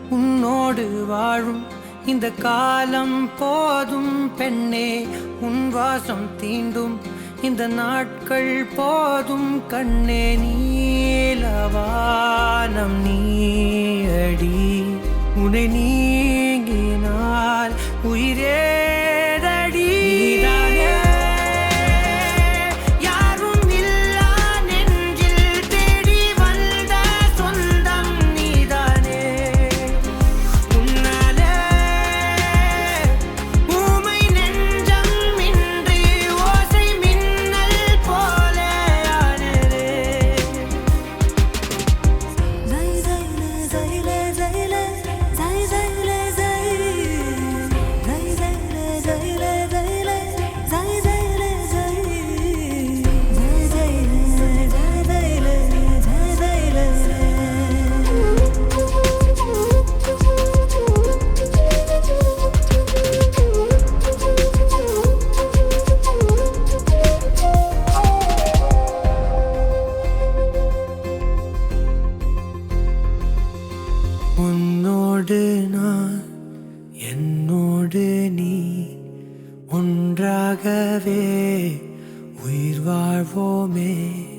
உன்னோடு வாழும் இந்த காலம் போதும் பெண்ணே உன் வாசம் தீண்டும் இந்த நாட்கள் போதும் கண்ணே நீலவானம் நீயடி உனை நீங்கினால் உயிரேதடி யாரும் இல்லா நெஞ்சில் தேடி வந்த சொந்தம் நீதானே உன்னாலே ஊமை நெஞ்சம் இன்றி ஓசை மின்னல் போல ஆனதே Zay zay le zay le zay le zay zay le zay zay zay le zay le zay le zay zay le zay zay zay le zay zay le zay zay உன்னோடு நான் என்னோடு நீ ஒன்றாகவே உயிர் வாழ்வோமே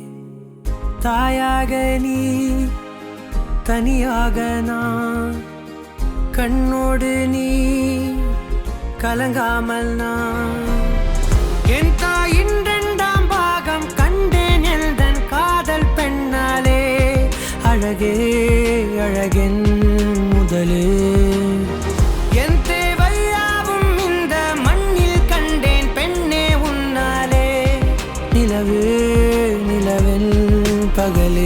தாயாக நீ தனியாக நான் கண்ணோடு நீ கலங்காமல் நான் என் தாயின் இரண்டாம் பாகம் கண்டேன் எல்தன் காதல் பெண்ணாலே அழகே அழகென் முதலே என் தேவையாவும் இந்த மண்ணில் கண்டேன் பெண்ணே உன்னாலே நிலவே நிலவென் பகலே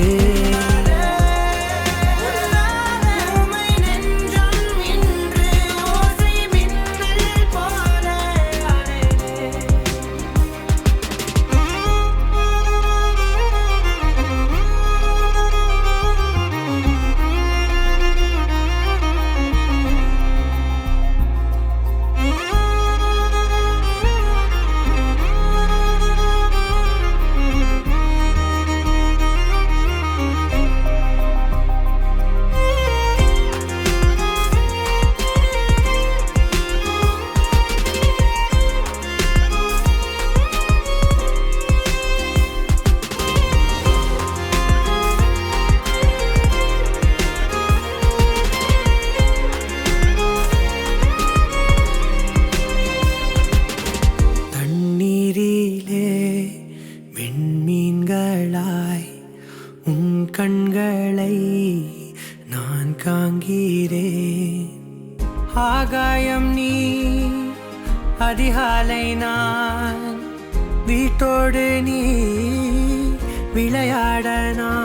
உமை நெஞ்சம் இன்று ஓசை மின்னல் போல அலைவே. தண்ணீரிலே விண்மீன்களாய் உன் கண்களை நான் காண்கிறேன் ஆகாயம் நீ அதிகாலை நான் வீட்டோடு நீ விளையாட நான்